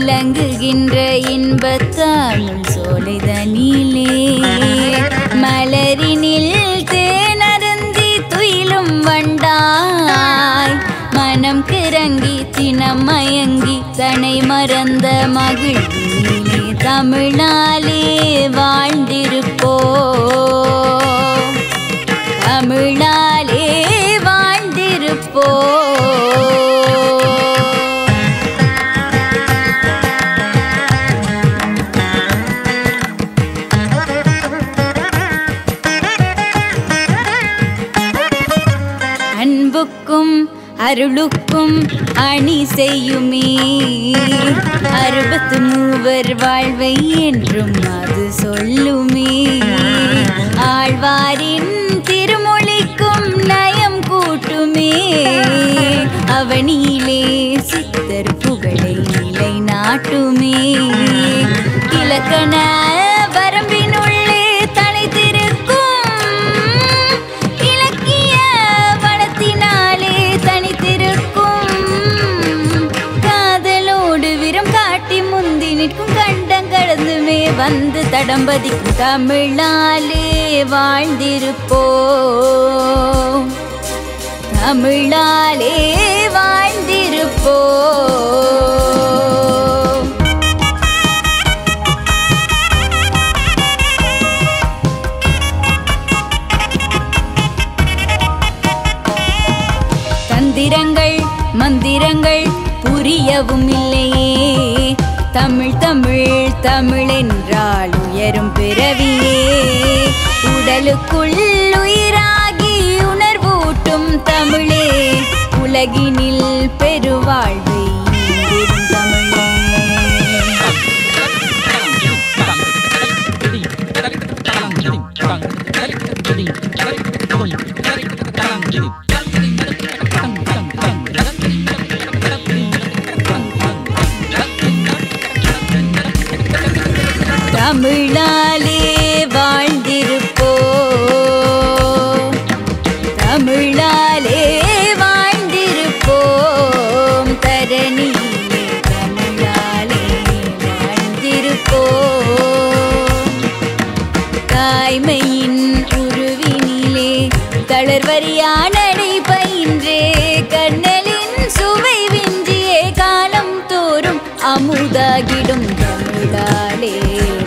விளங்குகின்ற இன்பத்தானுள் சோலைதனிலே மலரினில் தேனருந்தி துயிலும் வண்டாய் மனம் கிறங்கி தினம் மயங்கி தனை மறந்த மகிழ்ச்சியிலே தமிழாலே வாழ்ந்திருப்போ தமிழாலே வாழ்ந்திருப்போ அன்புக்கும் அருளுக்கும் அணி செய்யுமே அறுபத்து மூவர் வாழ்வை என்றும் அது சொல்லுமே ஆழ்வாரின் திருமொழிக்கும் நயம் கூட்டுமே அவனிலே சித்தர் புகழை நிலை நாட்டுமே இலக்கண வரம்பினுள்ளே தனித்திருக்கும் இலக்கிய வளத்தினாலே தனித்திருக்கும் காதலோடு விரம் காட்டி முந்தி நிற்கும் கண்டம் கடந்துமே வந்து தடம்பதிக்கும் தமிழாலே வாழ்ந்திருப்போ தமிழாலே வாழ்ந்திருப்போ தந்திரங்கள் மந்திரங்கள் புரியவும் இல்லையே தமிழ் தமிழ் தமிழ் என்றால் உயரும் பிறவியே உடலுக்குள் உயிராகி உணர்வூட்டும் தமிழே உலகினில் பெருவாழ்வை ஈந்திடும் தமிழே தமிழாலே வாழ்ந்திருப்போ தமிழாலே வாழ்ந்திருப்போம் தரணியிலே தமிழாலே வாழ்ந்திருப்போம் தாய்மையின் உருவினிலே தளர்வரியான நடை பயின்றே கண்ணலின் சுவை விஞ்சியே காலம் தோறும் அமுதாகிடும் தமிழாலே